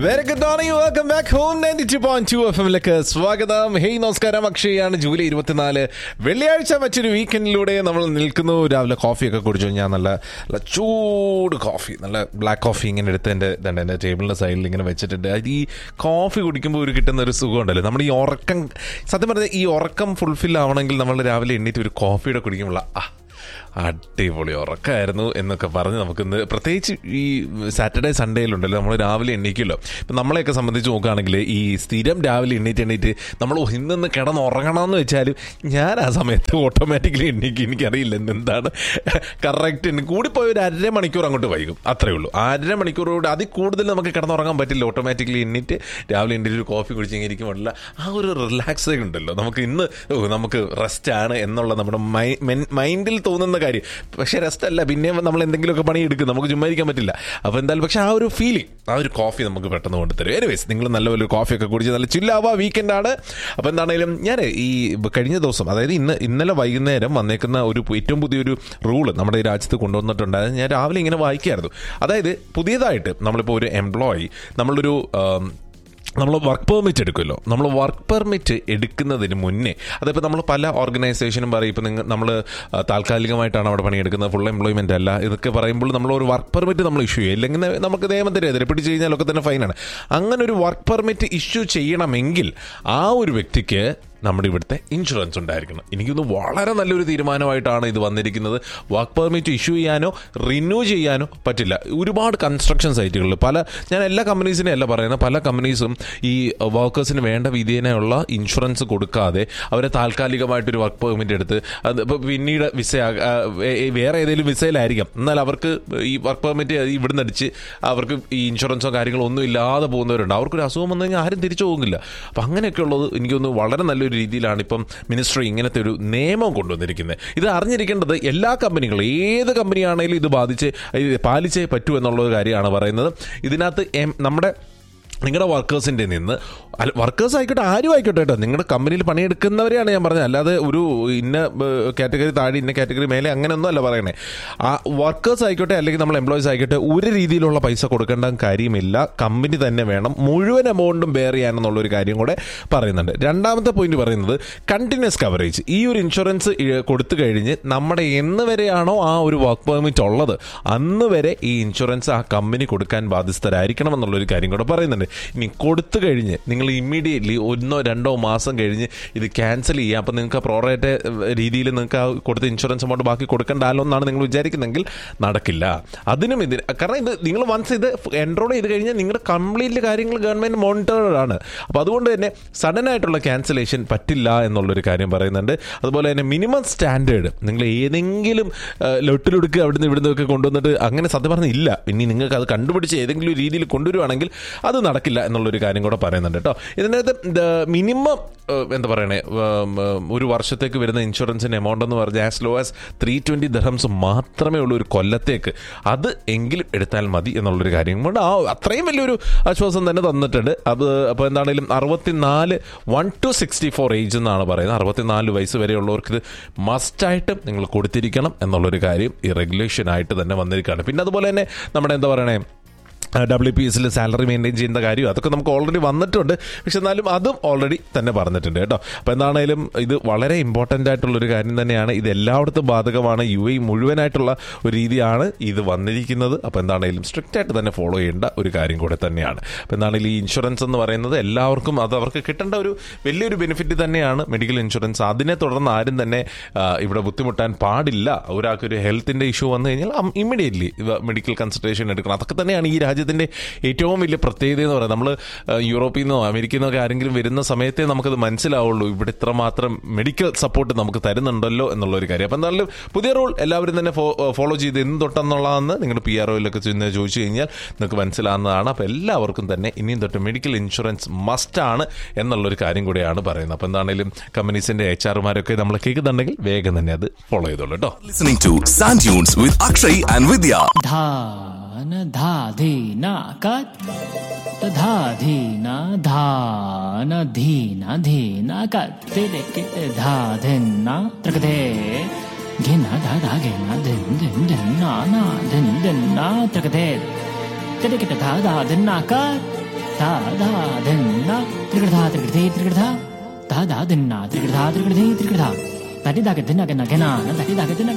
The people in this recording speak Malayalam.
Very good morning welcome back home ninety two point two F എമ്മിലേക്ക് സ്വാഗതം ഹേയ് നമസ്കാരം അക്ഷയാണ് ജൂലൈ ഇരുപത്തിനാല് വെള്ളിയാഴ്ച മറ്റൊരു വീക്കെൻഡിലൂടെ നമ്മൾ നിൽക്കുന്നു രാവിലെ കോഫിയൊക്കെ കുടിച്ചു ഞാൻ നല്ല നല്ല ചൂട് കോഫി നല്ല ബ്ലാക്ക് കോഫി ഇങ്ങനെ എടുത്ത് എൻ്റെ ഇതുണ്ട് എൻ്റെ ടേബിളിൻ്റെ സൈഡിൽ ഇങ്ങനെ വെച്ചിട്ടുണ്ട് അത് ഈ കോഫി കുടിക്കുമ്പോൾ ഒരു കിട്ടുന്ന ഒരു സുഖം ഉണ്ടല്ലോ നമ്മൾ ഈ ഉറക്കം സത്യം പറഞ്ഞാൽ ഈ ഉറക്കം ഫുൾഫിൽ ആവണമെങ്കിൽ നമ്മൾ രാവിലെ എണ്ണീറ്റ് ഒരു കോഫിയുടെ കുടിക്കുമ്പോൾ ആ അടിപൊളി ഉറക്കമായിരുന്നു എന്നൊക്കെ പറഞ്ഞ് നമുക്കിന്ന് പ്രത്യേകിച്ച് ഈ സാറ്റർഡേ സൺഡേയിലുണ്ടല്ലോ നമ്മൾ രാവിലെ എണ്ണീക്കുമല്ലോ ഇപ്പം നമ്മളെയൊക്കെ സംബന്ധിച്ച് നോക്കുകയാണെങ്കിൽ ഈ സ്ഥിരം രാവിലെ എണ്ണീറ്റ് എണ്ണീറ്റ് നമ്മൾ "ഓ, ഇന്നൊന്ന് കിടന്ന് ഉറങ്ങണമെന്ന് വെച്ചാലും ഞാൻ ആ സമയത്ത് ഓട്ടോമാറ്റിക്കലി എണ്ണീക്കും എനിക്കറിയില്ല ഇന്ന് എന്താണ് കറക്റ്റ് കൂടിപ്പോയി ഒരു അര മണിക്കൂർ അങ്ങോട്ട് വൈകും അത്രേ ഉള്ളൂ അര മണിക്കൂറോട് അതിൽ കൂടുതൽ നമുക്ക് കിടന്നുറങ്ങാൻ പറ്റില്ല ഓട്ടോമാറ്റിക്കലി എണ്ണീറ്റ് രാവിലെ എണ്ണീറ്റ് ഒരു കോഫി കുടിച്ച് ഇരിക്കുമ്പോഴല്ല ആ ഒരു റിലാക്സ് ഉണ്ടല്ലോ നമുക്ക് ഇന്ന് ഓ, നമുക്ക് റെസ്റ്റ് ആണ് എന്നുള്ള നമ്മുടെ മൈൻഡിൽ തോന്നുന്ന കാര്യം പക്ഷേ റെസ്റ്റ് അല്ല പിന്നെ നമ്മൾ എന്തെങ്കിലുമൊക്കെ പണി എടുക്കും നമുക്ക് ചുമ്മാ ഇരിക്കാൻ പറ്റില്ല അപ്പോൾ എന്തായാലും പക്ഷേ ആ ഒരു ഫീലിംഗ് ആ ഒരു കോഫി നമുക്ക് പെട്ടെന്ന് കൊണ്ടുതരും എനിവേസ് നിങ്ങൾ നല്ലപോലെ കോഫിയൊക്കെ കുടിച്ച് നല്ല ചില്ലാവാ വീക്കെൻഡാണ് അപ്പോൾ എന്താണെങ്കിലും ഞാൻ ഈ കഴിഞ്ഞ ദിവസം അതായത് ഇന്ന് ഇന്നലെ വൈകുന്നേരം വന്നേക്കുന്ന ഒരു ഏറ്റവും പുതിയൊരു റൂള് നമ്മുടെ ഈ രാജ്യത്ത് കൊണ്ടുവന്നിട്ടുണ്ട് അത് ഞാൻ രാവിലെ ഇങ്ങനെ വായിക്കായിരുന്നു അതായത് പുതിയതായിട്ട് നമ്മളിപ്പോൾ ഒരു എംപ്ലോയി നമ്മളൊരു ആം, നമ്മൾ വർക്ക് പെർമിറ്റ് എടുക്കുമല്ലോ നമ്മൾ വർക്ക് പെർമിറ്റ് എടുക്കുന്നതിന് മുന്നേ അതിപ്പോൾ നമ്മൾ പല ഓർഗനൈസേഷനും പറയും ഇപ്പോൾ നിങ്ങൾ നമ്മൾ താൽക്കാലികമായിട്ടാണ് അവിടെ പണിയെടുക്കുന്നത് ഫുൾ എംപ്ലോയ്മെൻ്റ് അല്ല ഇതൊക്കെ പറയുമ്പോൾ നമ്മൾ ഒരു വർക്ക് പെർമിറ്റ് നമ്മൾ ഇഷ്യൂ ചെയ്യും ഇല്ലെങ്കിൽ നമുക്ക് നിയമത്തിനെതിരെ പിടിച്ചു കഴിഞ്ഞാലൊക്കെ തന്നെ ഫൈനാണ് അങ്ങനെ ഒരു വർക്ക് പെർമിറ്റ് ഇഷ്യൂ ചെയ്യണമെങ്കിൽ ആ ഒരു വ്യക്തിക്ക് നമ്മുടെ ഇവിടുത്തെ ഇൻഷുറൻസ് ഉണ്ടായിരിക്കണം എനിക്കൊന്ന് വളരെ നല്ലൊരു തീരുമാനമായിട്ടാണ് ഇത് വന്നിരിക്കുന്നത് വർക്ക് പെർമിറ്റ് ഇഷ്യൂ ചെയ്യാനോ റിന്യൂ ചെയ്യാനോ പറ്റില്ല ഒരുപാട് കൺസ്ട്രക്ഷൻ സൈറ്റുകളിൽ പല ഞാൻ എല്ലാ കമ്പനീസിനെ അല്ല പറയുന്നത് പല കമ്പനീസും ഈ വർക്കേഴ്സിന് വേണ്ട വിധേനയുള്ള ഇൻഷുറൻസ് കൊടുക്കാതെ അവരെ താൽക്കാലികമായിട്ടൊരു വർക്ക് പെർമിറ്റ് എടുത്ത് അത് ഇപ്പോൾ പിന്നീട് വിസ വേറെ ഏതെങ്കിലും വിസയിലായിരിക്കാം എന്നാൽ അവർക്ക് ഈ വർക്ക് പെർമിറ്റ് ഇവിടുന്ന് അടിച്ച് അവർക്ക് ഈ ഇൻഷുറൻസോ കാര്യങ്ങളോ ഒന്നും ഇല്ലാതെ പോകുന്നവരുണ്ട് അവർക്കൊരു അസുഖം വന്നു കഴിഞ്ഞാൽ ആരും തിരിച്ചു പോകില്ല അപ്പം അങ്ങനെയൊക്കെ ഉള്ളത് എനിക്കൊന്ന് വളരെ നല്ലൊരു രീതിയിലാണ് ഇപ്പം മിനിസ്ട്രി ഇങ്ങനത്തെ ഒരു നിയമം കൊണ്ടുവന്നിരിക്കുന്നത് ഇത് അറിഞ്ഞിരിക്കേണ്ടത് എല്ലാ കമ്പനികളും ഏത് കമ്പനിയാണെങ്കിലും ഇത് ബാധിച്ച് ഇത് പാലിച്ചേ പറ്റൂ എന്നുള്ള ഒരു കാര്യമാണ് പറയുന്നത് ഇതിനകത്ത് എം- നമ്മുടെ നിങ്ങളുടെ വർക്കേഴ്സിൻ്റെ നിന്ന് വർക്കേഴ്സ് ആയിക്കോട്ടെ ആരും ആയിക്കോട്ടെ കേട്ടോ നിങ്ങളുടെ കമ്പനിയിൽ പണിയെടുക്കുന്നവരെയാണ് ഞാൻ പറഞ്ഞത് അല്ലാതെ ഒരു ഇന്ന കാറ്റഗറി താഴെ ഇന്ന കാറ്റഗറി മേലെ അങ്ങനെയൊന്നും അല്ല പറയണേ ആ വർക്കേഴ്സ് ആയിക്കോട്ടെ അല്ലെങ്കിൽ നമ്മൾ എംപ്ലോയീസ് ആയിക്കോട്ടെ ഒരു രീതിയിലുള്ള പൈസ കൊടുക്കേണ്ട കാര്യമില്ല കമ്പനി തന്നെ വേണം മുഴുവൻ എമൗണ്ടും ബെയർ ചെയ്യാനെന്നുള്ളൊരു കാര്യം കൂടെ പറയുന്നുണ്ട് രണ്ടാമത്തെ പോയിന്റ് പറയുന്നത് കണ്ടിന്യൂസ് കവറേജ് ഈ ഒരു ഇൻഷുറൻസ് കൊടുത്തു കഴിഞ്ഞ് നമ്മുടെ എന്ന് വരെയാണോ ആ ഒരു വർക്ക് പെർമിറ്റ് ഉള്ളത് അന്ന് വരെ ഈ ഇൻഷുറൻസ് ആ കമ്പനി കൊടുക്കാൻ ബാധ്യസ്ഥരായിരിക്കണം എന്നുള്ളൊരു കാര്യം കൂടെ പറയുന്നുണ്ട് ഇനി കൊടുത്തു കഴിഞ്ഞ് നിങ്ങൾ ഇമ്മീഡിയറ്റ്ലി ഒന്നോ രണ്ടോ മാസം കഴിഞ്ഞ് ഇത് ക്യാൻസൽ ചെയ്യുക അപ്പം നിങ്ങൾക്ക് പ്രോറേറ്റ് രീതിയിൽ നിങ്ങൾക്ക് ആ കൊടുത്ത ഇൻഷുറൻസ് എമൗണ്ട് ബാക്കി കൊടുക്കണ്ടല്ലോ എന്നാണ് നിങ്ങൾ വിചാരിക്കുന്നെങ്കിൽ നടക്കില്ല അതിനും ഇതിന് കാരണം ഇത് നിങ്ങൾ വൺസ് ഇത് എൻറോൾ ചെയ്ത് കഴിഞ്ഞാൽ നിങ്ങളുടെ കംപ്ലീറ്റ് കാര്യങ്ങൾ ഗവൺമെൻറ് മോണിറ്റേർഡ് ആണ് അപ്പോൾ അതുകൊണ്ട് തന്നെ സഡൻ ആയിട്ടുള്ള ക്യാൻസലേഷൻ പറ്റില്ല എന്നുള്ളൊരു കാര്യം പറയുന്നുണ്ട് അതുപോലെ തന്നെ മിനിമം സ്റ്റാൻഡേർഡ് നിങ്ങൾ ഏതെങ്കിലും ലൊട്ടിലൊടുക്ക് അവിടുന്ന് ഇവിടുന്ന് ഒക്കെ കൊണ്ടുവന്നിട്ട് അങ്ങനെ സത്യം പറഞ്ഞാൽ ഇല്ല ഇനി നിങ്ങൾക്ക് അത് കണ്ടുപിടിച്ച് ഏതെങ്കിലും ഒരു രീതിയിൽ കൊണ്ടുവരുവാണെങ്കിൽ അത് നടക്കില്ല എന്നുള്ളൊരു കാര്യം കൂടെ പറയുന്നുണ്ട് കേട്ടോ ഇതിനകത്ത് മിനിമം എന്താ പറയണേ ഉം, ഉം, ഒരു വർഷത്തേക്ക് വരുന്ന ഇൻഷുറൻസിൻ്റെ എമൗണ്ട് എന്ന് പറഞ്ഞാൽ as low as three twenty dirhams മാത്രമേ ഉള്ളൂ ഒരു കൊല്ലത്തേക്ക് അത് എങ്കിലും എടുത്താൽ മതി എന്നുള്ളൊരു കാര്യം കൊണ്ട് ആ അത്രയും വലിയൊരു ആശ്വാസം തന്നെ തന്നിട്ടുണ്ട് അത് അപ്പോൾ എന്താണെങ്കിലും അറുപത്തിനാല് one two sixty four age എന്നാണ് പറയുന്നത് അറുപത്തിനാല് വയസ്സ് വരെയുള്ളവർക്ക് ഇത് മസ്റ്റായിട്ട് നിങ്ങൾ കൊടുത്തിരിക്കണം എന്നുള്ളൊരു കാര്യം ഈ റെഗുലേഷനായിട്ട് തന്നെ വന്നിരിക്കുകയാണ് പിന്നെ അതുപോലെ തന്നെ നമ്മുടെ എന്താ പറയണേ ഡബ്ല്യു പി എസിൽ സാലറി മെയിൻറ്റെയിൻ ചെയ്യുന്ന കാര്യം അതൊക്കെ നമുക്ക് ഓൾറെഡി വന്നിട്ടുണ്ട് പക്ഷെ എന്നാലും അതും ഓൾറെഡി തന്നെ പറഞ്ഞിട്ടുണ്ട് കേട്ടോ അപ്പോൾ എന്താണേലും ഇത് വളരെ ഇമ്പോർട്ടൻ്റ് ആയിട്ടുള്ളൊരു കാര്യം തന്നെയാണ് ഇത് എല്ലായിടത്തും ബാധകമാണ് യു എ മുഴുവനായിട്ടുള്ള ഒരു രീതിയാണ് ഇത് വന്നിരിക്കുന്നത് അപ്പോൾ എന്താണേലും സ്ട്രിക്റ്റ് ആയിട്ട് തന്നെ ഫോളോ ചെയ്യേണ്ട ഒരു കാര്യം കൂടെ തന്നെയാണ് അപ്പോൾ എന്താണെങ്കിലും ഈ ഇൻഷുറൻസ് എന്ന് പറയുന്നത് എല്ലാവർക്കും അത് അവർക്ക് കിട്ടേണ്ട ഒരു വലിയൊരു ബെനിഫിറ്റ് തന്നെയാണ് മെഡിക്കൽ ഇൻഷുറൻസ് അതിനെ തുടർന്ന് ആരും തന്നെ ആ, ഇവിടെ ബുദ്ധിമുട്ടാൻ പാടില്ല ഒരാൾക്കൊരു ഹെൽത്തിൻ്റെ ഇഷ്യൂ വന്നു കഴിഞ്ഞാൽ ഇമ്മീഡിയറ്റ്ലി മെഡിക്കൽ കൺസൾട്ടേഷൻ എടുക്കണം അതൊക്കെ തന്നെയാണ് ഈ രാജ്യത്തിൻ്റെ ഏറ്റവും വലിയ പ്രത്യേകത എന്ന് പറയുന്നത് നമ്മൾ യൂറോപ്പിൽ നിന്നോ അമേരിക്കയിൽ നിന്നോ ഒക്കെ ആരെങ്കിലും വരുന്ന സമയത്തേ നമുക്കത് മനസ്സിലാവുള്ളൂ ഇവിടെ ഇത്രമാത്രം മെഡിക്കൽ സപ്പോർട്ട് നമുക്ക് തരുന്നുണ്ടല്ലോ എന്നുള്ള ഒരു കാര്യം അപ്പം എന്തായാലും പുതിയ റൂൾ എല്ലാവരും തന്നെ ഫോളോ ചെയ്ത് എന്ന് തൊട്ടെന്നുള്ളതെന്ന് നിങ്ങളുടെ പി ആർ ഒയിലൊക്കെ ചെന്ന് ചോദിച്ചു കഴിഞ്ഞാൽ നിങ്ങൾക്ക് മനസ്സിലാവുന്നതാണ് അപ്പോൾ എല്ലാവർക്കും തന്നെ ഇനിയും തൊട്ട് മെഡിക്കൽ ഇൻഷുറൻസ് മസ്റ്റാണ് എന്നുള്ളൊരു കാര്യം കൂടിയാണ് പറയുന്നത് അപ്പോൾ എന്താണെങ്കിലും കമ്പനീസിൻ്റെ എച്ച് ആർമാരൊക്കെ നമ്മൾ കേൾക്കുന്നുണ്ടെങ്കിൽ വേഗം തന്നെ അത് ഫോളോ ചെയ്തോളൂ കേട്ടോ Listening to Sand Dunes with Akshay and Vidya. धान धाधीना कत् धाधीना धान धीना धीना कत् तिरिक धाधिन्ना त्रकते घिना धा धा घिना धिन धिन धिन्ना ना धिन धिन्ना त्रकते तिरिक धा धा धिन्ना कत् धा धा धिन्ना त्रिकृधा त्रिकृधे त्रिकृधा धा धा धिन्ना त्रिकृधा त्रिकृधे त्रिकृधा धटि धाग धिन्ना गना गना धटि धाग धिन्ना